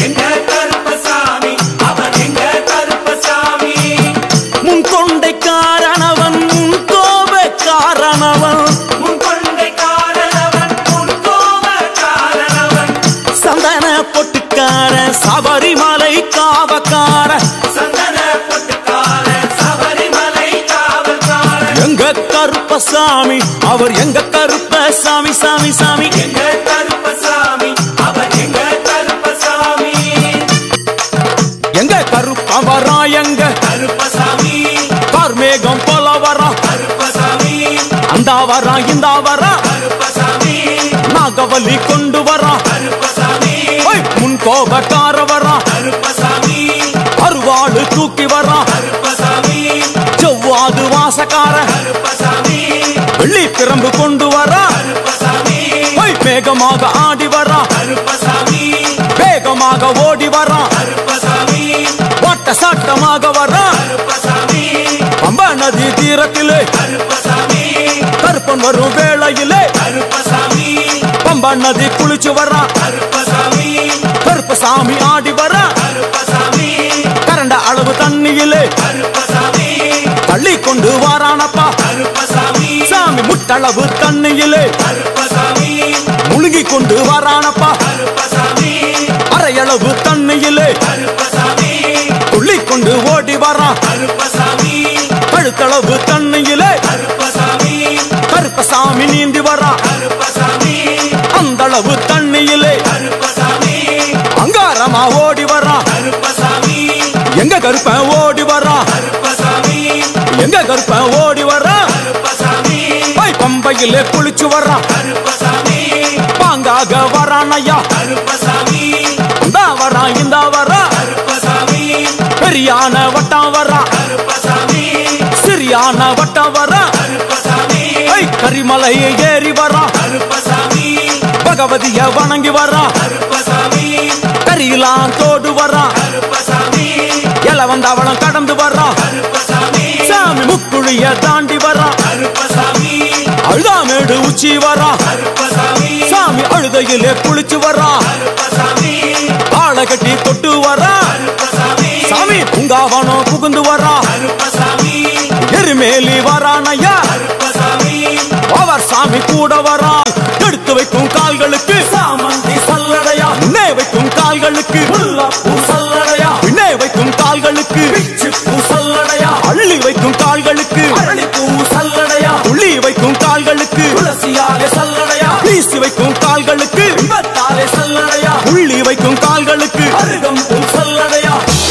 எங்க கருப்பசாமி அவர் எங்க கருப்பசாமி முன் கொண்டை காரணவன் முன் கோப காரணவன் முன் கொண்டை காரணவன் முன் கோப காரணவன் சந்தன பொட்டுக்கார சபரிமலை காவக்கார சந்தன பொட்டுக்கார சபரிமலை காவல்காரன் எங்க கருப்பசாமி அவர் எங்க கருப்பசாமி சாமி சாமி எங்க கருப்பசாமி அவர் எங்க கருப்பசாமி எங்க கருப்ப வரா எங்க கருப்பசாமி கார்மேகம் போல வரா கருப்பசாமி அந்த வரா இந்த வரா கருப்பசாமி நாகவலி கொண்டு வரா கருப்பசாமி ஓய், முன் கோபக்கார வரா கருப்பசாமி அருவாடு தூக்கி வரா கருப்பசாமி செவ்வாது வாசக்கார கருப்பசாமி வெள்ளி பிரம்பு கொண்டு வரா கருப்பசாமி ஓய், வேகமாக ஆடி வரா கருப்பசாமி வேகமாக ஓடி வரா கருப்பசாமி ஓட்ட சாட்டமாக வரா கருப்பசாமி பம்ப நதி தீரத்திலே கருப்பசாமி கருப்பன் வரும் வேளையிலே கருப்பசாமி பம்ப நதி குளிச்சு வரா கருப்பசாமி கருப்பசாமி ஆடி வரா கருப்பசாமி கரண்ட அளவு தண்ணியிலே கருப்பசாமி தள்ளி கொண்டு வாரானப்பா கருப்பசாமி சாமி முட்டளவு தண்ணியிலே கருப்பசாமி முழுகி கொண்டு வாரானப்பா கருப்பசாமி அரையளவு தண்ணியிலே கருப்பசாமி துள்ளி கொண்டு ஓடி வரா கருப்பசாமி கழுத்தளவு தண்ணியிலே கருப்பசாமி கருப்பசாமி நீந்தி வரா கருப்பசாமி அந்த அளவு தண்ணியிலே கருப்பசாமி அங்காரமா ஓடி வரா கருப்பசாமி எங்க கருப்ப ஓடி வரா கருப்பசாமி எங்க கருப்ப ஓடி வரா கருப்பசாமி பை பம்பையிலே குளிச்சு வரா கருப்பசாமி பாங்காக வரானையா கருப்பசாமி இந்த வரா இந்த வரா கருப்பசாமி பெரியான வட்டம் வரா கருப்பசாமி சிறியான வட்டம் வரா கருப்பசாமி ஐ கரிமலை ஏறி வரா கருப்பசாமி பகவதிய வணங்கி வரா கருப்பசாமி கரியெல்லாம் தோடு வரா கருப்பசாமி எல வந்தவளம் கடந்து வரா கருப்பசாமி சாமி முக்குழிய தாண்டி வரா கருப்பசாமி அழுதாமேடு உச்சி வரா கருப்பசாமி சாமி அழுதையிலே குளிச்சு வரா கருப்பசாமி ஆளை கட்டி தொட்டு வரா கருப்பசாமி சாமி பூங்காவனம் புகுந்து வரா கருப்பசாமி எருமேலி வரானையா கருப்பசாமி அவர் சாமி கூட வரா எடுத்து வைக்கும் கால்களுக்கு சாமந்தி சல்லடையா முன்னே வைக்கும் கால்களுக்கு முல்லப்பூ சல்லடையா பின்னே வைக்கும் கால்களுக்கு பிச்சிப்பூ சல்லடையா அள்ளி வைக்கும் கால்களுக்கு அரளிப்பூ சல்லடையா துள்ளி வைக்கும் கால்களுக்கு துளசியாலே சல்லடையா வீசி வைக்கும் கால்களுக்கு விபத்தாலே சல்லடையா உள்ளி வைக்கும் கால்களுக்கு அருகம்பூ சல்லடையா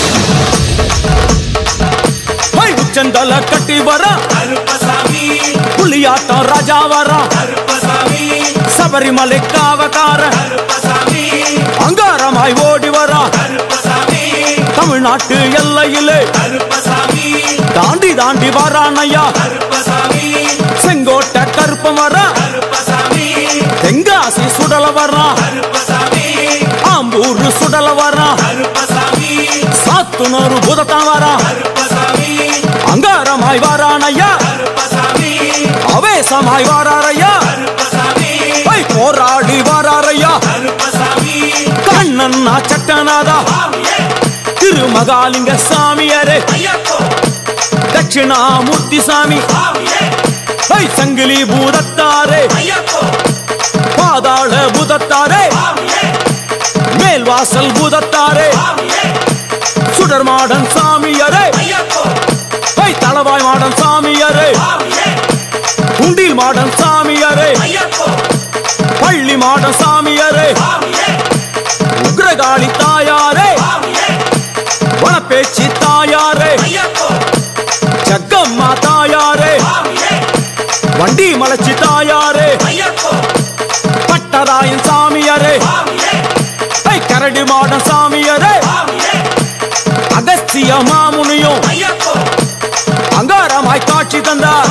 வை உச்சந்தல கட்டி வரா கருப்பசாமி புலியாட்டம் ராஜா வரா கருப்பசாமி சபரிமலை காவக்கார கருப்பசாமி அங்காரமாய் ஓடி வரா கருப்பசாமி தமிழ்நாட்டு எல்லையிலே கருப்பசாமி தாண்டி தாண்டி வரானையா கருப்பசாமி செங்கோட்டை கருப்பம் வரா கருப்பசாமி தெங்காசி சுடல வரா கருப்பசாமி ஆம்பூர் சுடல வரா கருப்பசாமி சாத்துனூறு புதத்தான் வரா கருப்பசாமி அங்காரமாய் வரானையா கருப்பசாமி அவேசமாய் வராரையா கருப்பசாமி பை போராடி வராரையா கருப்பசாமி கண்ணன்னா சட்டநாதா சுவாமியே திருமகாலிங்க சாமியாரே ஐயப்போ தட்சிணாமூர்த்தி சாமி சுவாமியே பை சங்கிலி பூதத்தாரே ஐயப்போ பாதாள பூதத்தாரே சுவாமியே மேல்வாசல் பூதத்தாரே சுவாமியே சுடர்மாடன் சாமியரே ஐயப்போ பை தளவாய் மாடன் சாமியரே சுவாமியே குண்டில் மாடன் சாமியரே ஐயப்போ பள்ளி மாடன் சாமியரே சுவாமியே உக்ரகாளி தாயாரே சுவாமியே வனப்பேச்சி தாயாரே ஐயப்போ ஜக்கம்மா தாயாரே சுவாமியே வண்டி மலைச்சி தாயாரே ஐயப்போ பட்டராயன் சாமியரே சுவாமியே பை கரடி மாடன் சாமியரே சுவாமியே அகஸ்திய மாமுனியும் ஐயப்போ அங்காரமாய் காட்சி தந்தார்